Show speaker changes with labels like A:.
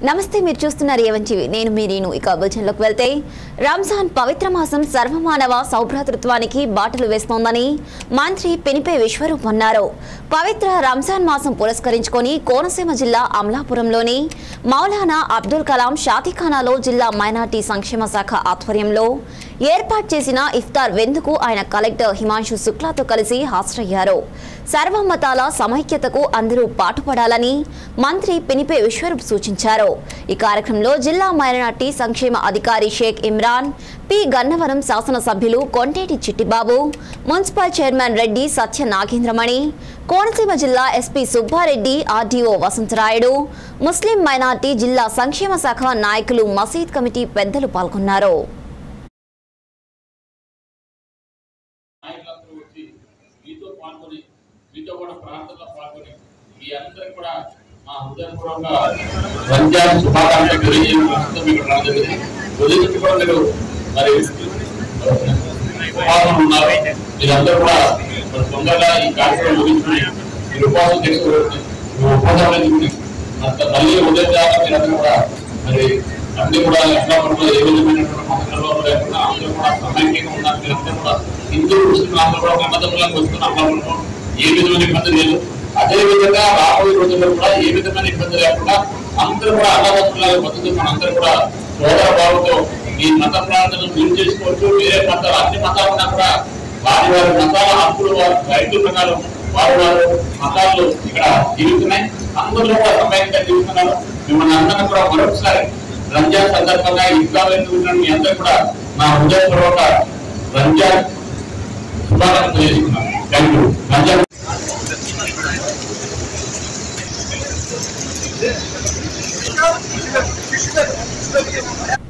A: నమస్తే మీరు చూస్తున్నారు ఏవంచివి నేను మీ రీను ఇక భోజనంలోకి వెళ్తే రంజాన్ పవిత్ర మాసం సర్వమానవ సౌభ్రాతృత్వానికి బాటలు వేస్తోందని మంత్రి పెనిపే విశ్వరూప్ అన్నారు పవిత్ర రంజాన్ మాసం పురస్కరించుకొని కోనసీమ జిల్లా అమలాపురంలోని మౌలానా అబ్దుల్ కలాం షాతిఖానాలో జిల్లా మైనార్టీ సంక్షేమ శాఖ ఆధ్వర్యంలో ఏర్పాటు చేసిన ఇఫ్తార్ వెందుకు ఆయన కలెక్టర్ హిమాంశు శుక్లాతో కలిసి హాజరయ్యారు సర్వమతాల సమైక్యతకు అందరూ పాటుపడాలని మంత్రి పినిపే విశ్వరూప్ సూచించారు ఈ కార్యక్రమంలో జిల్లా మైనార్టీ సంక్షేమ అధికారి షేక్ ఇమ్రాన్ పి గన్నవరం శాసనసభ్యులు కొంటేటి చిట్టిబాబు మున్సిపల్ చైర్మన్ రెడ్డి సత్య నాగేంద్రమణి కోనసీమ జిల్లా SP Subbareddy RDO Vasantharayudu Muslim minority జిల్లా సంక్షేమ శాఖ నాయకులు మసీద్ కమిటీ పెద్దలు పాల్గొన్నారు
B: నాయకులందరూ వచ్చి మీతో పాల్గొని మీతో కూడా ప్రార్థనలో పాల్గొని మీ అందరికి కూడా మా హృదయపూర్వక రంజాన్ శుభాకాంక్షలు తెలియజేయడం మీకు రావడం జరిగింది ఉదయం నుంచి కూడా మీరు మరి ఉపవాసం ఉన్నారు మీరందరూ కూడా మరి తొందరగా ఈ కార్యక్రమం ముగించుకుని మీరు ఉపవాసం చేసుకోవచ్చు ఉపవాసం ఎందుకుని అంత మళ్ళీ ఉదయం దాకా మీరందరూ కూడా మరి అన్ని కూడా ఎట్లా పడుతుందో ఏ విధమైనటువంటి మతకంలో లేకుండా అందరూ కూడా సమైక్యంగా ఉన్నారు మీరందరూ కూడా హిందూ ముస్లింలు అందరూ కూడా అన్నదమ్ములకు వస్తున్న అన్నప్పుడు ఏ విధమైన ఇబ్బంది లేదు అదే విధంగా రాబోయే రోజుల్లో కూడా ఏ విధమైన ఇబ్బంది లేకుండా అందరూ కూడా అన్నదమ్ములాగా బతుకుతూ మనందరూ కూడా సోదర భావంతో ఈ మత ప్రార్థనలు మీరు చేసుకోవచ్చు వేరే మతాలు అన్ని మతాలు ఉన్నా కూడా వారి వారి మతాల హక్కులు వారి రైతు ప్రకారం వారి వారి మతాలు ఇక్కడ జీవిస్తున్నాయి అందరూ కూడా సమైక్యంగా జీవిస్తున్నారు మిమ్మల్ని అందరినీ కూడా మరొకసారి రంజాన్ సందర్భంగా ఇంకా వెళ్తున్న మీ అందరూ కూడా నా హృదయపూర్వక రంజాన్ శుభాకాంక్షలు తెలియజేస్తున్నాను thank you Ramzan
C: Thank you.